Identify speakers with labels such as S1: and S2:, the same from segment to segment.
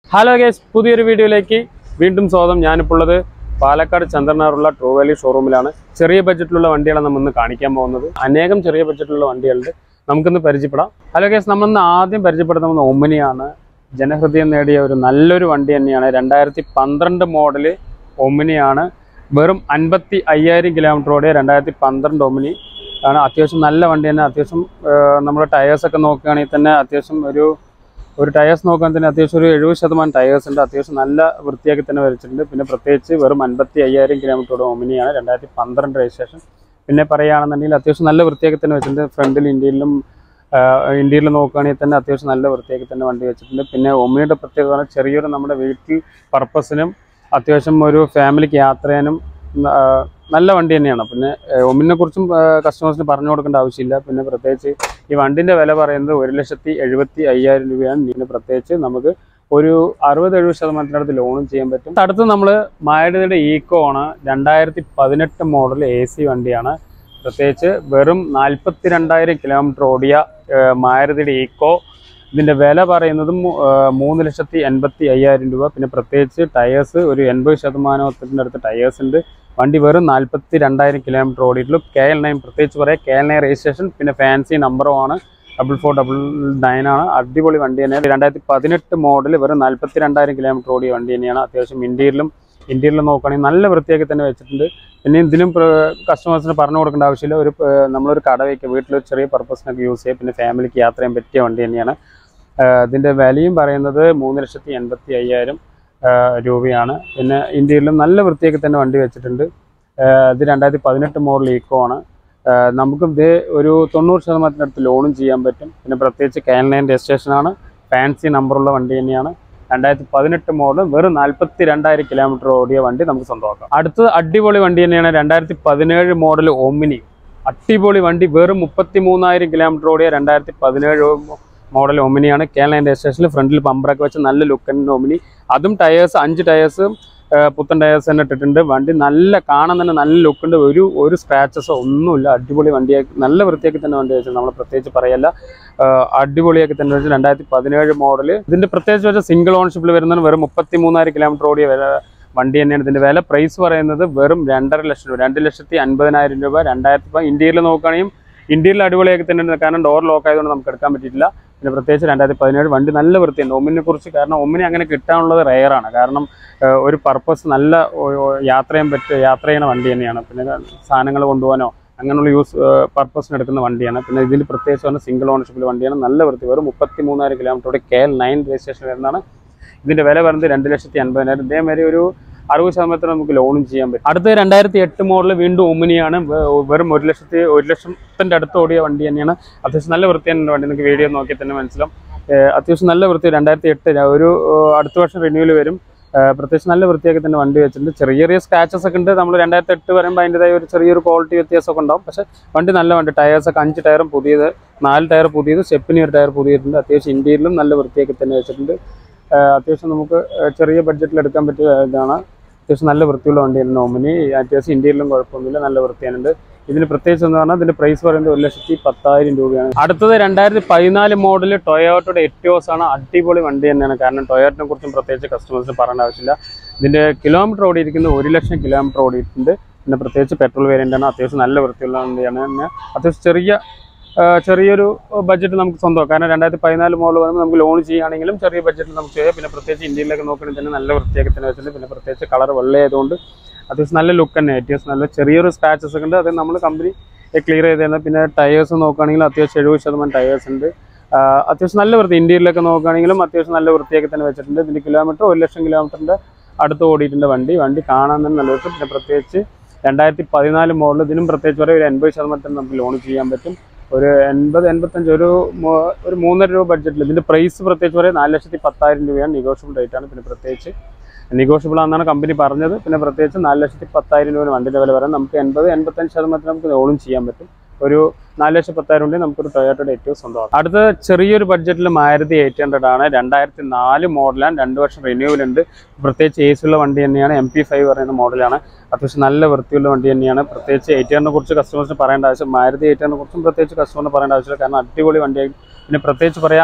S1: hello guys പുതിയൊരു വീഡിയോയിലേക്ക് വീണ്ടും സ്വാഗതം ഞാനിപ്പോൾ ഉള്ളത് പാലക്കാട് ചന്ദ്രനാറുള്ള ട്രൂ വാലി ഷോറൂമിലാണ് ചെറിയ ബഡ്ജറ്റിലുള്ള വണ്ടികളാണ് നമ്മൾ ഇന്ന് കാണിക്കാൻ പോകുന്നത് അനേകം ചെറിയ ബഡ്ജറ്റിലുള്ള വണ്ടികളുണ്ട് നമുക്കിന്ന് പരിചയപ്പെടാം ഹലോ ഗേസ് നമ്മളിന്ന് ആദ്യം പരിചയപ്പെടുത്തുന്നത് ഒമിനിയാണ് ജനഹൃദയം നേടിയ ഒരു നല്ലൊരു വണ്ടി തന്നെയാണ് രണ്ടായിരത്തി പന്ത്രണ്ട് മോഡല് ഒമിനിയാണ് വെറും അൻപത്തി അയ്യായിരം കിലോമീറ്റർ ഓടിയ രണ്ടായിരത്തി പന്ത്രണ്ട് ഒമിനി ആണ് അത്യാവശ്യം നല്ല വണ്ടി തന്നെ അത്യാവശ്യം ആ, നമ്മുടെ ടയേഴ്സൊക്കെ നോക്കുകയാണെങ്കിൽ തന്നെ അത്യാവശ്യം ഒരു ഒരു ടയേഴ്സ് നോക്കാൻ തന്നെ അത്യാവശ്യം ഒരു എഴുപത് ശതമാനം ടയേഴ്സ് ഉണ്ട് അത്യാവശ്യം നല്ല വൃത്തിയാക്കി തന്നെ വരച്ചിട്ടുണ്ട് പിന്നെ പ്രത്യേകിച്ച് വെറും അൻപത്തി അയ്യായിരം കിലോമീറ്ററോട് ഒമിനിയാണ് രണ്ടായിരത്തി പന്ത്രണ്ട് രജിസ്ട്രേഷൻ പിന്നെ പറയുകയാണെന്നുണ്ടെങ്കിൽ അത്യാവശ്യം നല്ല വൃത്തിയാക്കി തന്നെ വെച്ചിട്ടുണ്ട് ഫ്രണ്ടിൽ ഇന്ത്യയിലും ഇന്ത്യയിൽ നോക്കുകയാണെങ്കിൽ തന്നെ അത്യാവശ്യം നല്ല വൃത്തിയാക്കി തന്നെ വണ്ടി വെച്ചിട്ടുണ്ട് പിന്നെ ഒമിനിയുടെ പ്രത്യേകത എന്ന് പറഞ്ഞാൽ ചെറിയൊരു നമ്മുടെ വീട്ടിൽ പർപ്പസിനും അത്യാവശ്യം ഒരു ഫാമിലിക്ക് യാത്ര ചെയ്യാനും ആ, നല്ല വണ്ടി തന്നെയാണ് പിന്നെ ഒമിനെ കുറിച്ചും കസ്റ്റമേഴ്സിന് പറഞ്ഞു കൊടുക്കേണ്ട ആവശ്യമില്ല പിന്നെ പ്രത്യേകിച്ച് ഈ വണ്ടിന്റെ വില പറയുന്നത് ഒരു ലക്ഷത്തി എഴുപത്തി അയ്യായിരം രൂപയാണ് ഇതിന് പ്രത്യേകിച്ച് നമുക്ക് ഒരു അറുപത് എഴുപത് ശതമാനത്തിനടുത്ത് ലോണും ചെയ്യാൻ പറ്റും അടുത്ത് നമ്മൾ മാരുതിയുടെ ഈക്കോ ആണ് രണ്ടായിരത്തി പതിനെട്ട് മോഡൽ എ സി വണ്ടിയാണ് പ്രത്യേകിച്ച് വെറും നാൽപ്പത്തി രണ്ടായിരം കിലോമീറ്റർ ഓടിയ ഏഹ്, മാരുതിയുടെ ഈക്കോ ഇതിന്റെ വില പറയുന്നതും ഏഹ്, മൂന്ന് ലക്ഷത്തി എൺപത്തി അയ്യായിരം രൂപ പിന്നെ പ്രത്യേകിച്ച് ടയേഴ്സ് ഒരു എൺപത് ശതമാനത്തിൻ്റെ അടുത്ത് ടയേഴ്സ് ഉണ്ട് വണ്ടി വെറും നാൽപ്പത്തി രണ്ടായിരം കിലോമീറ്റർ ഓടിയിട്ടുള്ളൂ കെ എൽ നയൻ പ്രത്യേകിച്ച് പറയാം കെ എൽ നയൻ രജിസ്ട്രേഷൻ പിന്നെ ഫാൻസി നമ്പറും ആണ് ഡബിൾ ഫോർ ഡബിൾ നയൻ ആണ് അടിപൊളി വണ്ടി തന്നെയാണ് രണ്ടായിരത്തി പതിനെട്ട് മോഡൽ വെറും നാൽപ്പത്തി രണ്ടായിരം കിലോമീറ്റർ ഓടിയ വണ്ടി തന്നെയാണ് അത്യാവശ്യം ഇന്ത്യയിലും ഇന്ത്യയിലും നോക്കുകയാണെങ്കിൽ നല്ല വൃത്തിയാക്കി തന്നെ വെച്ചിട്ടുണ്ട് പിന്നെ ഇതിലും കസ്റ്റമേഴ്സിന് പറഞ്ഞു കൊടുക്കേണ്ട ആവശ്യമില്ല ഒരു ഏഹ്, നമ്മളൊരു കട വയ്ക്കുക വീട്ടിലൊരു ചെറിയ പർപ്പസിനൊക്കെ യൂസ് ചെയ്യുക പിന്നെ ഫാമിലിക്ക് യാത്ര ചെയ്യാൻ പറ്റിയ വണ്ടി തന്നെയാണ് ഏഹ്, ഇതിൻ്റെ വിലയും പറയുന്നത് മൂന്ന് ലക്ഷത്തി എൺപത്തി അയ്യായിരം ഏഹ്, രൂപയാണ് പിന്നെ ഇന്ത്യയിലും നല്ല വൃത്തിയാക്കി തന്നെ വണ്ടി വെച്ചിട്ടുണ്ട് ഏഹ്, ഇത് രണ്ടായിരത്തി പതിനെട്ട് മോഡൽ ഈക്കോ ആണ് ഏഹ്, നമുക്ക് ഇത് ഒരു തൊണ്ണൂറ് ശതമാനത്തിനടുത്ത് ലോണും ചെയ്യാൻ പറ്റും പിന്നെ പ്രത്യേകിച്ച് കെ എൻ നയൻ രജിസ്ട്രേഷനാണ് ഫാൻസി നമ്പറുള്ള വണ്ടി തന്നെയാണ് രണ്ടായിരത്തി പതിനെട്ട് മോഡൽ വെറും നാൽപ്പത്തി രണ്ടായിരം കിലോമീറ്റർ ഓടിയ വണ്ടി നമുക്ക് സ്വന്തമാക്കാം അടുത്തത് അടിപൊളി വണ്ടി തന്നെയാണ് രണ്ടായിരത്തി പതിനേഴ് മോഡൽ ഓമിനി അടിപൊളി വണ്ടി വെറും മുപ്പത്തി മൂന്നായിരം കിലോമീറ്റർ ഓടിയ രണ്ടായിരത്തി പതിനേഴ് മോഡൽ ഒമിനിയാണ് കേരള രജിസ്ട്രേഷനിൽ ഫ്രണ്ടിൽ പമ്പറൊക്കെ വെച്ച് നല്ല ലുക്കൻ ഒമിനി അതും ടയേഴ്സ് അഞ്ച് ടയേഴ്സ് പുത്തൻ ടയേഴ്സ് തന്നെ ഇട്ടിട്ടുണ്ട് വണ്ടി നല്ല കാണാൻ തന്നെ നല്ല ലുക്കുണ്ട് ഒരു ഒരു സ്ക്രാച്ചസോ ഒന്നുമില്ല അടിപൊളി വണ്ടിയാക്കി നല്ല വൃത്തിയാക്കി തന്നെ വണ്ടി വെച്ചത് നമ്മൾ പ്രത്യേകിച്ച് പറയല്ല ആഹ് അടിപൊളിയാക്കി തന്നെ വെച്ചാൽ രണ്ടായിരത്തി പതിനേഴ് മോഡൽ ഇതിന്റെ പ്രത്യേകിച്ച് വെച്ചാൽ സിംഗിൾ ഓണർഷിപ്പിൽ വരുന്നത് വെറും മുപ്പത്തി മൂന്നായിരം കിലോമീറ്റർ ഓടിയ വില വണ്ടി തന്നെയാണ് ഇതിന്റെ വില പ്രൈസ് പറയുന്നത് വെറും രണ്ടര ലക്ഷം രൂപ രണ്ട് ലക്ഷത്തി അൻപതിനായിരം രൂപ രണ്ടായിരത്തി ഇപ്പം ഇന്ത്യയിൽ നോക്കുകയാണെങ്കിൽ ഇന്ത്യയിൽ അടിപൊളിയാക്കി തന്നെ ഉണ്ട് കാരണം ഡോർ ലോക്ക് ആയതുകൊണ്ട് നമുക്ക് എടുക്കാൻ പറ്റിയിട്ടില്ല പിന്നെ പ്രത്യേകിച്ച് രണ്ടായിരത്തി പതിനേഴ് വണ്ടി നല്ല വൃത്തിയുണ്ട് ഒമിനെ കുറിച്ച് കാരണം ഒമിനെ അങ്ങനെ കിട്ടാനുള്ളത് റെയറാണ് കാരണം ഏഹ്, ഒരു പർപ്പസ് നല്ല ഒ- ഒ- യാത്ര ചെയ്യാൻ പറ്റിയ യാത്ര ചെയ്യുന്ന വണ്ടി തന്നെയാണ് പിന്നെ സാധനങ്ങൾ കൊണ്ടുപോകാനോ അങ്ങനെയുള്ള യൂസ് പർപ്പസിന് എടുക്കുന്ന വണ്ടിയാണ് പിന്നെ ഇതിൽ പ്രത്യേകിച്ച് പറഞ്ഞാൽ സിംഗിൾ ഓണർഷിപ്പിൽ വണ്ടിയാണ് നല്ല വൃത്തി വെറും മുപ്പത്തി മൂന്നായിരം കിലോമീറ്ററോടെ കെ എൽ നയൻ രജിസ്ട്രേഷൻ വരുന്നതാണ് ഇതിന്റെ വില പറയുന്നത് രണ്ട് ലക്ഷത്തി അൻപതിനായിരം ഇതേമാതിരി ഒരു അറുപത് ശതമാനത്തിന് നമുക്ക് ലോണും ചെയ്യാൻ പറ്റും അടുത്ത രണ്ടായിരത്തി എട്ട് മോഡൽ വീണ്ടും ഒമിനിയാണ് വെ- വെറും ഒരു ലക്ഷത്തി ഒരു ലക്ഷത്തിന്റെ അടുത്ത് ഓടിയ വണ്ടി തന്നെയാണ് അത്യാവശ്യം നല്ല വൃത്തിയാണ് വണ്ടി നിങ്ങൾക്ക് വീഡിയോ നോക്കിയാൽ തന്നെ മനസ്സിലാവും ഏഹ് അത്യാവശ്യം നല്ല വൃത്തി രണ്ടായിരത്തി എട്ട് ഒരു ഏഹ് അടുത്ത വർഷം റിന്യൂവൽ വരും ഏഹ് പ്രത്യേകിച്ച് നല്ല വൃത്തിയാക്കി തന്നെ വണ്ടി വെച്ചിട്ടുണ്ട് ചെറിയ ചെറിയ സ്ക്രാച്ചസ് ഒക്കെ ഉണ്ട് നമ്മൾ രണ്ടായിരത്തി എട്ട് വരുമ്പോൾ അതിൻ്റെതായ ഒരു ചെറിയൊരു ക്വാളിറ്റി വ്യത്യാസമൊക്കെ ഉണ്ടാവും പക്ഷേ വണ്ടി നല്ല വണ്ടി ടയേഴ്സ് ഒക്കെ അഞ്ച് ടയറും പുതിയത് നാല് ടയർ പുതിയത് സ്റ്റെപ്പിന് ഒരു ടയർ പുതിയതുണ്ട് അത്യാവശ്യം ഇന്ത്യയിലും നല്ല വൃത്തിയാക്കി തന്നെ വെച്ചിട്ടുണ്ട് ഏഹ് അത്യാവശ്യം നമുക്ക് ഏഹ് ചെറിയ ബഡ്ജറ്റിൽ എടുക്കാൻ പറ്റിയ ഇതാണ് അത്യാവശ്യം നല്ല വൃത്തിയുള്ള വണ്ടിയാണ് നോമിനി അത്യാവശ്യം ഇന്ത്യയിലും കുഴപ്പമൊന്നുമില്ല നല്ല വൃത്തിയാനുണ്ട് ഇതിന് പ്രത്യേകിച്ച് എന്ന് പറഞ്ഞാൽ ഇതിന്റെ പ്രൈസ് പറയുന്നത് ഒരു ലക്ഷത്തി പത്തായിരം രൂപയാണ് അടുത്തത് രണ്ടായിരത്തി പതിനാല് മോഡൽ ടൊയോട്ടയുടെ എറ്റിയോസ് ആണ് അടിപൊളി വണ്ടി തന്നെയാണ് കാരണം ടൊയോട്ടിനെ കുറിച്ചും പ്രത്യേകിച്ച് കസ്റ്റമേഴ്സിന് പറയേണ്ട ആവശ്യമില്ല ഇതിന്റെ കിലോമീറ്റർ ഓടിയിരിക്കുന്നത് ഒരു ലക്ഷം കിലോമീറ്റർ ഓടിയിട്ടുണ്ട് പിന്നെ പ്രത്യേകിച്ച് പെട്രോൾ വേരിയന്റ് ആണ് അത്യാവശ്യം നല്ല വൃത്തിയുള്ള വണ്ടിയാണ് പിന്നെ അത്യാവശ്യം ചെറിയ ആ, ചെറിയൊരു ബഡ്ജറ്റ് നമുക്ക് സ്വന്തമാക്കാം കാരണം രണ്ടായിരത്തി പതിനാല് മോഡൽ വരുമ്പോൾ നമുക്ക് ലോൺ ചെയ്യുകയാണെങ്കിലും ചെറിയ ബഡ്ജറ്റിൽ നമുക്ക് ചെയ്യാം പിന്നെ പ്രത്യേകിച്ച് ഇന്ത്യയിലൊക്കെ നോക്കുകയാണെങ്കിൽ തന്നെ നല്ല വൃത്തിയാക്കി തന്നെ വെച്ചിട്ടുണ്ട് പിന്നെ പ്രത്യേകിച്ച് കളർ വെള്ളയായതുകൊണ്ട് അത്യാവശ്യം നല്ല ലുക്ക് തന്നെ അത്യാവശ്യം നല്ല ചെറിയൊരു സ്ക്രാച്ചസ് ഒക്കെ ഉണ്ട് അത് നമ്മൾ കമ്പനി ക്ലിയർ ചെയ്ത് തരുന്നത് പിന്നെ ടയേഴ്സ് നോക്കുകയാണെങ്കിൽ അത്യാവശ്യം എഴുപത് ശതമാനം ടയേഴ്സ് ഉണ്ട് ആ, അത്യാവശ്യം നല്ല വൃത്തി ഇന്ത്യയിലൊക്കെ നോക്കുകയാണെങ്കിലും അത്യാവശ്യം നല്ല വൃത്തിയാക്കി തന്നെ വെച്ചിട്ടുണ്ട് ഇതിന്റെ കിലോമീറ്റർ ഒരു ലക്ഷം കിലോമീറ്ററിന്റെ അടുത്ത് ഓടിയിട്ടുണ്ട് വണ്ടി വണ്ടി കാണാൻ തന്നെ നല്ല വൃത്തി പിന്നെ പ്രത്യേകിച്ച് രണ്ടായിരത്തി പതിനാല് മോഡൽ ഇതിനും പ്രത്യേകിച്ച് പറയാം ഒരു എൺപത് ശതമാനത്തിന് നമുക്ക് ലോൺ ചെയ്യാൻ പറ്റും ഒരു എൺപത് എൺപത്തഞ്ച് ഒരു മൂ- ഒരു മൂന്നര രൂപ ബഡ്ജറ്റിൽ ഇതിന്റെ പ്രൈസ് പ്രത്യേകിച്ച് പറയാം നാല് ലക്ഷത്തി പത്തായിരം രൂപയാണ് നെഗോഷ്യബിൾ റേറ്റ് ആണ് പിന്നെ പ്രത്യേകിച്ച് നെഗോഷ്യബിൾ ആണെന്നാണ് കമ്പനി പറഞ്ഞത് പിന്നെ പ്രത്യേകിച്ച് നാല് ലക്ഷത്തി പത്തായിരം രൂപ വണ്ടിന്റെ വില വരാൻ നമുക്ക് എൺപത് എൺപത്തഞ്ച് ശതമാനത്തിന് നമുക്ക് ലോണും ചെയ്യാൻ പറ്റും ഒരു നാല് ലക്ഷത്തി പത്തായിരം ഉണ്ടെങ്കിൽ നമുക്കൊരു ടൊയോട്ടയുടെ ഏറ്റവും സ്വന്തമാക്കാം അടുത്ത ചെറിയൊരു ബഡ്ജറ്റിൽ മാരുതി എയ്റ്റ് ഹൺഡ്രഡ് ആണ് രണ്ടായിരത്തി നാല് മോഡലാണ് രണ്ട് വർഷം റിന്യൂവൽ ഉണ്ട് പ്രത്യേകിച്ച് എ ഉള്ള വണ്ടി തന്നെയാണ് എം പി ഫൈവ് പറയുന്ന മോഡലാണ് അത്യാവശ്യം നല്ല വൃത്തിയുള്ള വണ്ടി തന്നെയാണ് പ്രത്യേകിച്ച് എയ്റ്റ് ഹൺഡ്രഡിനെ കുറിച്ച് കസ്റ്റമേഴ്സിന് പറയേണ്ട ആവശ്യം മാരുതി എയ്റ്റ് ഹൺഡ്രഡിനെ കുറിച്ചും പ്രത്യേകിച്ച് കസ്റ്റമറിന് പറയേണ്ട ആവശ്യമില്ല കാരണം അടിപൊളി വണ്ടിയായി പിന്നെ പ്രത്യേകിച്ച് പറയാ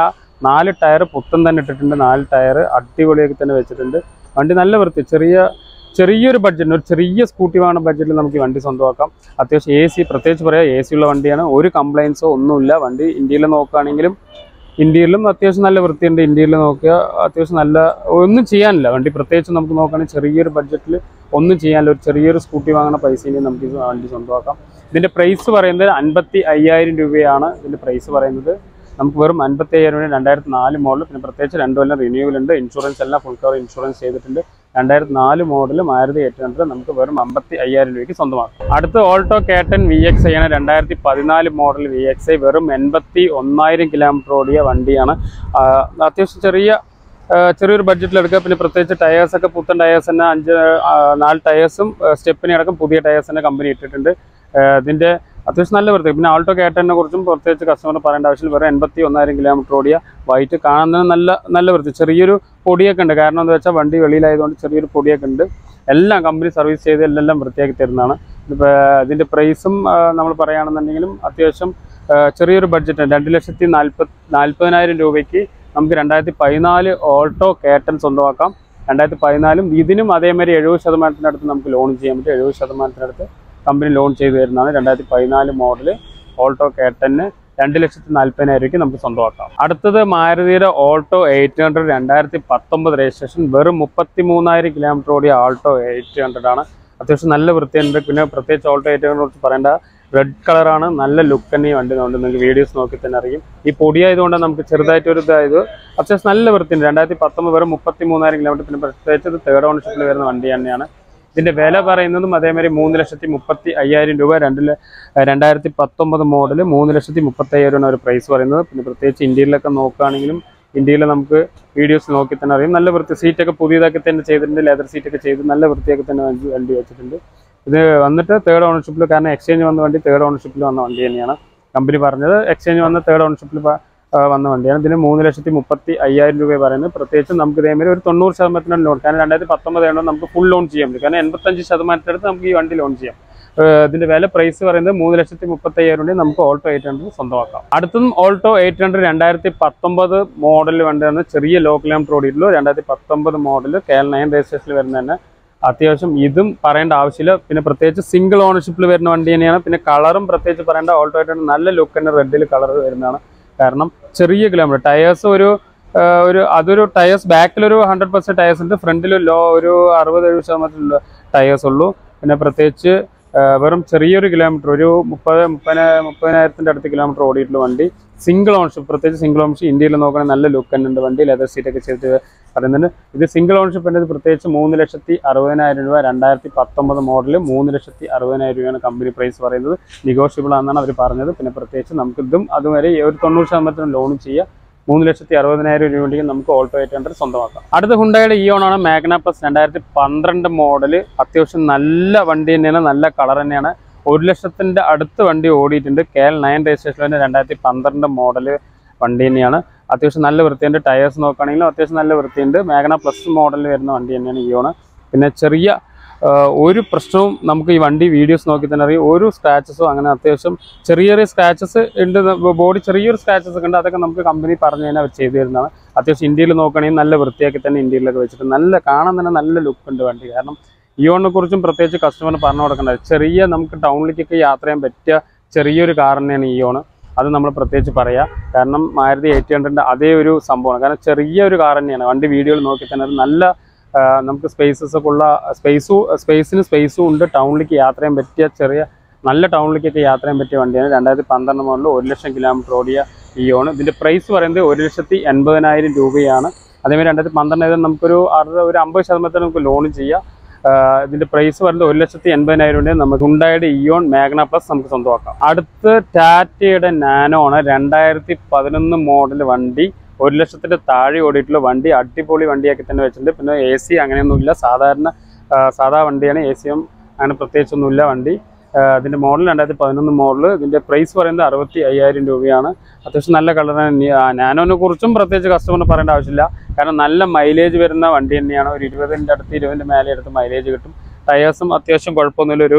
S1: നാല് ടയർ പുത്തൻ തന്നെ ഇട്ടിട്ടുണ്ട് നാല് ടയർ അടിപൊളിയാക്കി തന്നെ വെച്ചിട്ടുണ്ട് വണ്ടി നല്ല വൃത്തി ചെറിയ ചെറിയൊരു ബഡ്ജറ്റിന് ഒരു ചെറിയ സ്കൂട്ടി വാങ്ങുന്ന ബഡ്ജറ്റിൽ നമുക്ക് ഈ വണ്ടി സ്വന്തമാക്കാം അത്യാവശ്യം എ സി പ്രത്യേകിച്ച് പറയാം എ സി ഉള്ള വണ്ടിയാണ് ഒരു കംപ്ലൈൻസോ ഒന്നുമില്ല വണ്ടി ഇന്ത്യയിൽ നോക്കുകയാണെങ്കിലും ഇന്ത്യയിലും അത്യാവശ്യം നല്ല വൃത്തിയുണ്ട് ഇന്ത്യയിൽ നോക്കുക അത്യാവശ്യം നല്ല ഒന്നും ചെയ്യാനില്ല വണ്ടി പ്രത്യേകിച്ച് നമുക്ക് നോക്കുകയാണെങ്കിൽ ചെറിയൊരു ബഡ്ജറ്റിൽ ഒന്നും ചെയ്യാനില്ല ഒരു ചെറിയൊരു സ്കൂട്ടി വാങ്ങുന്ന പൈസയിൽ നമുക്ക് ഈ വണ്ടി സ്വന്തമാക്കാം ഇതിൻ്റെ പ്രൈസ് പറയുന്നത് അൻപത്തി അയ്യായിരം രൂപയാണ് ഇതിൻ്റെ പ്രൈസ് പറയുന്നത് നമുക്ക് വെറും അൻപത്തി അയ്യായിരം രൂപ രണ്ടായിരത്തി നാല് മോഡൽ പിന്നെ പ്രത്യേകിച്ച് രണ്ട് കൊല്ലം റിന്യൂവൽ ഉണ്ട് ഇൻഷുറൻസ് എല്ലാം ഫുൾ കവർ ഇൻഷുറൻസ് ചെയ്തിട്ടുണ്ട് രണ്ടായിരത്തി നാല് മോഡൽ മാരുതി എയ്റ്റ് ഹൺഡ്രഡ് നമുക്ക് വെറും അമ്പത്തി അയ്യായിരം രൂപയ്ക്ക് സ്വന്തമാക്കാം അടുത്ത Alto K ten V X I ആണ് രണ്ടായിരത്തി പതിനാല് മോഡൽ വി എക്സ് ഐ വെറും എൺപത്തി ഒന്നായിരം കിലോമീറ്റർ ഓടിയ വണ്ടിയാണ് ആ, അത്യാവശ്യം ചെറിയ ആ, ചെറിയൊരു ബഡ്ജറ്റിൽ എടുക്കുക പിന്നെ പ്രത്യേകിച്ച് ടയേഴ്സ് ഒക്കെ പുത്തൻ ടയേഴ്സ് തന്നെ അഞ്ച് ആ, നാല് ടയേഴ്സും സ്റ്റെപ്പിനെ അടക്കം പുതിയ ടയേഴ്സ് തന്നെ കമ്പനി ഇട്ടിട്ടുണ്ട് ആ, ഇതിന്റെ അത്യാവശ്യം നല്ല വൃത്തി പിന്നെ ആൾട്ടോ കേട്ടനെ കുറിച്ചും പ്രത്യേകിച്ച് കസ്റ്റമർ പറയേണ്ട ആവശ്യമില്ല വെറും എൺപത്തി ഒന്നായിരം കിലോമീറ്റർ ഓടിയ വൈറ്റ് കാണുന്നതിന് നല്ല നല്ല വൃത്തി ചെറിയൊരു പൊടിയൊക്കെ ഉണ്ട് കാരണം എന്താ വെച്ചാൽ വണ്ടി വെളിയിലായതുകൊണ്ട് ചെറിയൊരു പൊടിയൊക്കെ ഉണ്ട് എല്ലാം കമ്പനി സർവീസ് ചെയ്ത് എല്ലാം വൃത്തിയാക്കി തരുന്നതാണ് ഇതിപ്പോൾ ഇതിൻ്റെ പ്രൈസും നമ്മൾ പറയുകയാണെന്നുണ്ടെങ്കിലും അത്യാവശ്യം ആ, ചെറിയൊരു ബഡ്ജറ്റ് രണ്ട് ലക്ഷത്തി നാൽപ്പത് നാൽപ്പതിനായിരം രൂപയ്ക്ക് നമുക്ക് രണ്ടായിരത്തി പതിനാല് ഓൾട്ടോ കേട്ടൻ സ്വന്തമാക്കാം രണ്ടായിരത്തി പതിനാലും ഇതിനും അതേമാതിരി എഴുപത് ശതമാനത്തിനടുത്ത് നമുക്ക് ലോൺ ചെയ്യാൻ പറ്റും എഴുപത് ശതമാനത്തിനടുത്ത് കമ്പനി ലോൺ ചെയ്തു തരുന്നതാണ് രണ്ടായിരത്തി പതിനാല് മോഡൽ ഓൾട്ടോ കേട്ടന് രണ്ട് ലക്ഷത്തി നാൽപ്പതിനായിരം രൂപയ്ക്ക് നമുക്ക് സ്വന്തമാക്കാം അടുത്തത് മാരുതിയുടെ ഓൾട്ടോ എയ്റ്റ് ഹൺഡ്രഡ് രണ്ടായിരത്തി പത്തൊമ്പത് രജിസ്ട്രേഷൻ വെറും മുപ്പത്തി മൂന്നായിരം കിലോമീറ്റർ ഓടിയ ആൾട്ടോ എയ്റ്റ് ഹൺഡ്രഡ് ആണ് അത്യാവശ്യം നല്ല വൃത്തിയുണ്ട് പിന്നെ പ്രത്യേകിച്ച് ഓൾട്ടോ എയ്റ്റ് ഹൺഡ്രഡ് കുറിച്ച് പറയേണ്ട റെഡ് കളറാണ് നല്ല ലുക്ക് തന്നെ ഈ വണ്ടി ഉണ്ട് നിങ്ങൾക്ക് വീഡിയോസ് നോക്കി തന്നെ അറിയും ഈ പൊടിയായതുകൊണ്ട് നമുക്ക് ചെറുതായിട്ട് ഒരു ഇതായത് അത്യാവശ്യം നല്ല വൃത്തിയുണ്ട് രണ്ടായിരത്തി പത്തൊമ്പത് വെറും മുപ്പത്തി മൂന്നായിരം കിലോമീറ്റർ പിന്നെ പ്രത്യേകിച്ച് ഇത് തേർഡ് ഓണർഷിപ്പിൽ വരുന്ന വണ്ടി തന്നെയാണ് ഇതിന്റെ വില പറയുന്നതും അതേമാതിരി മൂന്ന് ലക്ഷത്തി മുപ്പത്തി അയ്യായിരം രൂപ രണ്ടില് രണ്ടായിരത്തി പത്തൊമ്പത് മോഡൽ മൂന്ന് ലക്ഷത്തി മുപ്പത്തി അയ്യായിരമാണ് ഒരു പ്രൈസ് പറയുന്നത് പിന്നെ പ്രത്യേകിച്ച് ഇന്ത്യയിലൊക്കെ നോക്കുകയാണെങ്കിലും ഇന്ത്യയിൽ നമുക്ക് വീഡിയോസ് നോക്കി തന്നെ അറിയാം നല്ല വൃത്തി സീറ്റൊക്കെ പുതിയതാക്കി തന്നെ ചെയ്തിട്ടുണ്ട് ലെതർ സീറ്റൊക്കെ ചെയ്ത് നല്ല വൃത്തിയാക്കി തന്നെ വണ്ടി വണ്ടി വെച്ചിട്ടുണ്ട് ഇത് വന്നിട്ട് തേർഡ് ഓണർഷിപ്പിൽ കാരണം എക്സ്ചേഞ്ച് വന്ന വണ്ടി തേർഡ് ഓണർഷിപ്പിൽ വന്ന വണ്ടി തന്നെയാണ് കമ്പനി പറഞ്ഞത് എക്സ്ചേഞ്ച് വന്ന തേർഡ് ഓണർഷിപ്പിൽ വന്ന വണ്ടിയാണ് ഇതിന് മൂന്ന് ലക്ഷത്തി മുപ്പത്തി അയ്യായിരം രൂപ പറയുന്നത് പ്രത്യേകിച്ച് നമുക്ക് ഇതേമാതിരി ഒരു തൊണ്ണൂറ് ശതമാനത്തിനാണ് ലോൺ കാരണം രണ്ടായിരത്തി പത്തൊമ്പത് ആയതുകൊണ്ട് നമുക്ക് ഫുൾ ലോൺ ചെയ്യാൻ പറ്റും കാരണം എൺപത്തഞ്ച് ശതമാനത്തിനടുത്ത് നമുക്ക് ഈ വണ്ടി ലോൺ ചെയ്യാം ഏഹ് ഇതിന്റെ വില പ്രൈസ് പറയുന്നത് മൂന്ന് ലക്ഷത്തി മുപ്പത്തി അയ്യായിരം രൂപ നമുക്ക് ഓൾട്ടോ എയ്റ്റ് ഹൺഡ്രഡ് സ്വന്തമാക്കാം അടുത്തതും ഓൾട്ടോ എയ്റ്റ് ഹൺഡ്രഡ് രണ്ടായിരത്തി പത്തൊമ്പത് മോഡൽ വണ്ടിയാണ് ചെറിയ ലോ കിലോമീറ്റർ ഓടിയിട്ടുള്ളൂ രണ്ടായിരത്തി പത്തൊമ്പത് മോഡൽ കെ എൽ നയൻ രജിസ്ട്രേഷനിൽ വരുന്ന തന്നെ അത്യാവശ്യം ഇതും പറയേണ്ട ആവശ്യമില്ല പിന്നെ പ്രത്യേകിച്ച് സിംഗിൾ ഓണർഷിപ്പിൽ വരുന്ന വണ്ടി തന്നെയാണ് പിന്നെ കളറും പ്രത്യേകിച്ച് പറയേണ്ട ഓൾട്ടോ എയ്റ്റ് ഹൺഡ്രഡ് നല്ല ലുക്ക് തന്നെ റെഡിൽ കളർ വരുന്നതാണ് കാരണം ചെറിയ കിലോമീറ്റർ ടയേഴ്സ് ഒരു ആ, ഒരു അതൊരു ടയേഴ്സ് ബാക്കിലൊരു ഹൺഡ്രഡ് പെർസെൻറ്റ് ടയേഴ്സ് ഉണ്ട് ഫ്രണ്ടിൽ ലോ ഒരു അറുപത് എഴുപത് ശതമാനത്തിലുള്ള ടയേഴ്സ് ഉള്ളൂ പിന്നെ പ്രത്യേകിച്ച് ആ, വെറും ചെറിയൊരു കിലോമീറ്റർ ഒരു മുപ്പത് മുപ്പതിന മുപ്പതിനായിരത്തിൻ്റെ അടുത്ത് കിലോമീറ്റർ ഓടിയിട്ടുള്ള വണ്ടി സിംഗിൾ ഓൺഷിപ്പ് പ്രത്യേകിച്ച് സിംഗിൾ ഓൺഷിപ്പ് ഇന്ത്യയിൽ നോക്കുകയാണെങ്കിൽ നല്ല ലുക്ക് തന്നെ ഉണ്ട് വണ്ടി ലെതർ സീറ്റൊക്കെ ചെയ്തിട്ട് പറയുന്നുണ്ട് ഇത് സിംഗിൾ ഓൺഷിപ്പ് ഉണ്ട് പ്രത്യേകിച്ച് മൂന്ന് ലക്ഷത്തി അറുപതിനായിരം രൂപ രണ്ടായിരത്തി പത്തൊമ്പത് മോഡൽ മൂന്ന് ലക്ഷത്തി അറുപതിനായിരം രൂപയാണ് കമ്പനി പ്രൈസ് പറയുന്നത് നെഗോഷ്യബിൾ ആണെന്നാണ് അവർ പറഞ്ഞത് പിന്നെ പ്രത്യേകിച്ച് നമുക്ക് ഇതും അതുവരെ ഒരു തൊണ്ണൂറ് ശതമാനത്തിന് ലോൺ ചെയ്യാം മൂന്ന് ലക്ഷത്തി അറുപതിനായിരം രൂപ ഉണ്ടെങ്കിൽ നമുക്ക് ഓൾട്ടോ എയ്റ്റ് ഹൺഡ്രഡ് സ്വന്തമാക്കാം അടുത്ത ഹുണ്ടായുടെ ഇയോൺ ആണ് മാഗ്ന പ്ലസ് രണ്ടായിരത്തി പന്ത്രണ്ട് മോഡൽ അത്യാവശ്യം നല്ല വണ്ടി തന്നെയാണ് നല്ല കളർ തന്നെയാണ് ഒരു ലക്ഷത്തിന്റെ അടുത്ത് വണ്ടി ഓടിയിട്ടുണ്ട് കെ എൽ നയൻ രജിസ്ട്രേഷൻ രണ്ടായിരത്തി പന്ത്രണ്ട് മോഡൽ വണ്ടി തന്നെയാണ് അത്യാവശ്യം നല്ല വൃത്തിയുണ്ട് ടയേഴ്സ് നോക്കുകയാണെങ്കിലും അത്യാവശ്യം നല്ല വൃത്തിയുണ്ട് മാഗ്ന പ്ലസ് മോഡലിൽ വരുന്ന വണ്ടി തന്നെയാണ് ഇയോണ് പിന്നെ ചെറിയ ആ, ഒരു പ്രശ്നവും നമുക്ക് ഈ വണ്ടി വീഡിയോസ് നോക്കി തന്നെ അറിയാം ഒരു സ്ക്രാച്ചസോ അങ്ങനെ അത്യാവശ്യം ചെറിയ ചെറിയ സ്ക്രാച്ചസ് ഉണ്ട് ബോഡി ചെറിയൊരു സ്ക്രാച്ചസ് ഒക്കെ ഉണ്ട് അതൊക്കെ നമുക്ക് കമ്പനി പറഞ്ഞു കഴിഞ്ഞാൽ അവർ ചെയ്തു തരുന്നതാണ് അത്യാവശ്യം ഇന്ത്യയിൽ നോക്കുകയാണെങ്കിൽ നല്ല വൃത്തിയാക്കി തന്നെ ഇന്ത്യയിലൊക്കെ വെച്ചിട്ട് നല്ല കാണാൻ തന്നെ നല്ല ലുക്ക് ഉണ്ട് വണ്ടി കാരണം ഇയോണിനെ കുറിച്ചും പ്രത്യേകിച്ച് കസ്റ്റമറിന് പറഞ്ഞു കൊടുക്കേണ്ടത് ചെറിയ നമുക്ക് ടൗണിലേക്കൊക്കെ യാത്ര ചെയ്യാൻ പറ്റിയ ചെറിയൊരു കാർ തന്നെയാണ് ഇയോണ് അത് നമ്മൾ പ്രത്യേകിച്ച് പറയാം കാരണം മാരുതി എയ്റ്റ് ഹൺഡ്രഡിൻ്റെ അതേ ഒരു സംഭവമാണ് കാരണം ചെറിയ ഒരു കാർ തന്നെയാണ് വണ്ടി വീഡിയോയിൽ നോക്കി തന്നെ അത് നല്ല ആ, നമുക്ക് സ്പേസസ് ഒക്കെ ഉള്ള സ്പേസും സ്പേസിന് സ്പേസും ഉണ്ട് ടൗണിലേക്ക് യാത്ര ചെയ്യാൻ പറ്റിയ ചെറിയ നല്ല ടൗണിലേക്കൊക്കെ യാത്ര ചെയ്യാൻ പറ്റിയ വണ്ടിയാണ് രണ്ടായിരത്തി പന്ത്രണ്ട് മോഡൽ ഒരു ലക്ഷം കിലോമീറ്റർ ഓടിയ ഇയോണ് ഇതിൻ്റെ പ്രൈസ് പറയുന്നത് ഒരു ലക്ഷത്തി എൺപതിനായിരം രൂപയാണ് അതേമാതിരി രണ്ടായിരത്തി പന്ത്രണ്ട് ആയത് നമുക്കൊരു അറുപത് ഒരു അമ്പത് ശതമാനത്തിന് നമുക്ക് ലോൺ ചെയ്യാം ആ, ഇതിന്റെ പ്രൈസ് വരുന്നത് ഒരു ലക്ഷത്തി എൺപതിനായിരം ഉണ്ട് നമുക്ക് ഉണ്ടായുടെ ഇയോൺ മാഗ്ന പ്ലസ് നമുക്ക് സ്വന്തമാക്കാം അടുത്ത് ടാറ്റയുടെ നാനോ ആണ് രണ്ടായിരത്തി പതിനൊന്ന് മോഡൽ വണ്ടി ഒരു ലക്ഷത്തിന്റെ താഴെ ഓടിയിട്ടുള്ള വണ്ടി അടിപൊളി വണ്ടിയാക്കി തന്നെ വെച്ചിട്ടുണ്ട് പിന്നെ എ സി അങ്ങനെയൊന്നുമില്ല സാധാരണ ആ, സാധാ വണ്ടിയാണ് എ സിയും അങ്ങനെ പ്രത്യേകിച്ചൊന്നുമില്ല വണ്ടി ആ, ഇതിന്റെ മോഡൽ രണ്ടായിരത്തി പതിനൊന്ന് മോഡൽ ഇതിന്റെ പ്രൈസ് പറയുന്നത് അറുപത്തി അയ്യായിരം രൂപയാണ് അത്യാവശ്യം നല്ല കളറാണ് നാനോനെ കുറിച്ചും പ്രത്യേകിച്ച് കസ്റ്റമറിന് പറയേണ്ട ആവശ്യമില്ല കാരണം നല്ല മൈലേജ് വരുന്ന വണ്ടി തന്നെയാണ് ഒരു ഇരുപതിൻ്റെ അടുത്ത് ഇരുപതിൻ്റെ മേലെ അടുത്ത് മൈലേജ് കിട്ടും ടയേഴ്സും അത്യാവശ്യം കുഴപ്പമൊന്നുമില്ല ഒരു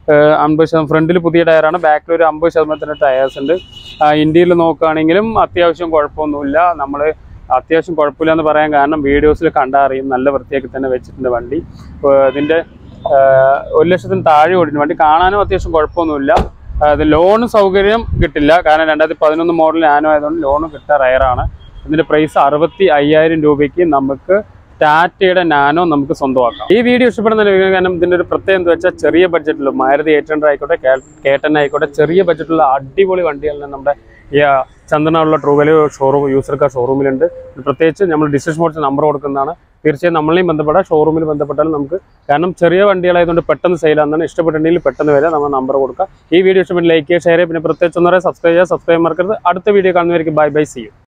S1: അമ്പത് ശതമാനം ഫ്രണ്ടിൽ പുതിയ ടയറാണ് ബാക്കിൽ ഒരു അമ്പത് ശതമാനത്തിൻ്റെ ടയേഴ്സ് ഉണ്ട് ഇന്ത്യയിൽ നോക്കുകയാണെങ്കിലും അത്യാവശ്യം കുഴപ്പമൊന്നുമില്ല നമ്മൾ അത്യാവശ്യം കുഴപ്പമില്ല എന്ന് പറയാൻ കാരണം വീഡിയോസിൽ കണ്ടറിയും നല്ല വൃത്തിയാക്കി തന്നെ വെച്ചിട്ടുണ്ട് വണ്ടി ഇപ്പോൾ ഇതിൻ്റെ ആഹ് ഒരു ലക്ഷത്തിന് താഴെ ഓടിയിട്ടുണ്ട് വണ്ടി കാണാനും അത്യാവശ്യം കുഴപ്പമൊന്നുമില്ല അത് ലോൺ സൗകര്യം കിട്ടില്ല കാരണം രണ്ടായിരത്തി പതിനൊന്ന് മോഡൽ നാനോ ആയതുകൊണ്ട് ലോൺ കിട്ടാൻ റയറാണ് ഇതിൻ്റെ പ്രൈസ് അറുപത്തി അയ്യായിരം രൂപയ്ക്ക് നമുക്ക് ടാറ്റയുടെ നാനോ നമുക്ക് സ്വന്തമാക്കാം ഈ വീഡിയോ ഇഷ്ടപ്പെടുന്ന കാരണം ഇതിൻ്റെ ഒരു പ്രത്യേകത എന്താ വെച്ചാൽ ചെറിയ ബഡ്ജറ്റിൽ മാരുതി എയ്റ്റ് ഹൺഡ്രഡ് ആയിക്കോട്ടെ കേട്ടൻ ആയിക്കോട്ടെ ചെറിയ ബഡ്ജറ്റിലുള്ള അടിപൊളി വണ്ടികളെല്ലാം നമ്മുടെ ഈ ആ, ചന്ദനമുള്ള True Value showroom user car ഷോറൂമിലുണ്ട് പ്രത്യേകിച്ച് നമ്മൾ ഡിസിഷൻ മോഡ്സ് നമ്പർ കൊടുക്കുന്നതാണ് തീർച്ചയായും നമ്മളെയും ബന്ധപ്പെടാം ഷോറൂമിൽ ബന്ധപ്പെട്ടാലും നമുക്ക് കാരണം ചെറിയ വണ്ടികളായതുകൊണ്ട് പെട്ടെന്ന് സെയിലാണെന്നാണ് ഇഷ്ടപ്പെട്ടിട്ടുണ്ടെങ്കിൽ പെട്ടെന്ന് വരെ നമ്മൾ നമ്പർ കൊടുക്കുക ഈ വീഡിയോ ഇഷ്ടപ്പെട്ട് ലൈക്ക് ചെയ്യുക ഷെയർ ചെയ്യുക പിന്നെ പ്രത്യേകിച്ച് ഒന്നര സബ്സ്ക്രൈബ് ചെയ്യുക സബ്സ്ക്രൈബ് മറക്കരുത് അടുത്ത വീഡിയോ കാണുന്നവർക്ക് ബൈ ബൈ സി യു